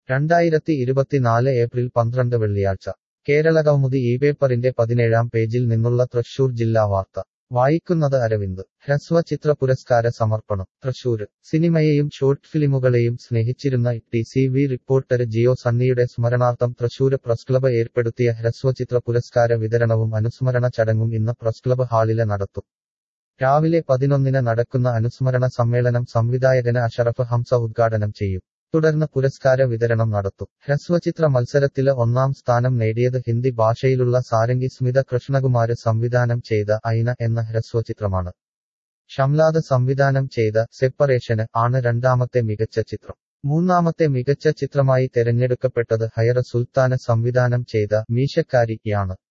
രണ്ടായിരത്തി ഇരുപത്തിനാല് ഏപ്രിൽ പന്ത്രണ്ട് വെള്ളിയാഴ്ച കേരളകൗമുദി ഈ പേപ്പറിന്റെ പതിനേഴാം പേജിൽ നിന്നുള്ള തൃശൂർ ജില്ലാ വാർത്ത വായിക്കുന്നത് അരവിന്ദ് ഹ്രസ്വ ചിത്ര പുരസ്കാര സമർപ്പണം തൃശൂര് സിനിമയെയും ഷോർട്ട് ഫിലിമുകളെയും സ്നേഹിച്ചിരുന്ന T C V reporter Jio സണ്ണിയുടെ സ്മരണാർത്ഥം തൃശൂര് പ്രസ് ക്ലബ് ഏർപ്പെടുത്തിയ ഹ്രസ്വചിത്ര പുരസ്കാര വിതരണവും അനുസ്മരണ ചടങ്ങും ഇന്ന് പ്രസ് ക്ലബ് ഹാളില് നടത്തും രാവിലെ പതിനൊന്നിന് നടക്കുന്ന അനുസ്മരണ സമ്മേളനം സംവിധായകന് അഷറഫ് ഹംസ ഉദ്ഘാടനം ചെയ്യും തുടർന്ന് പുരസ്കാര വിതരണം നടത്തും ഹ്രസ്വചിത്ര മത്സരത്തില് ഒന്നാം സ്ഥാനം നേടിയത് ഹിന്ദി ഭാഷയിലുള്ള സാരംഗി സ്മിത കൃഷ്ണകുമാര് സംവിധാനം ചെയ്ത ഐന എന്ന ഹ്രസ്വചിത്രമാണ് ഷംലാദ് സംവിധാനം ചെയ്ത സെപ്പറേഷന് ആണ് രണ്ടാമത്തെ മികച്ച ചിത്രം മൂന്നാമത്തെ മികച്ച ചിത്രമായി തെരഞ്ഞെടുക്കപ്പെട്ടത് ഹയറ സുൽത്താന് സംവിധാനം ചെയ്ത മീശക്കാരി യാണ്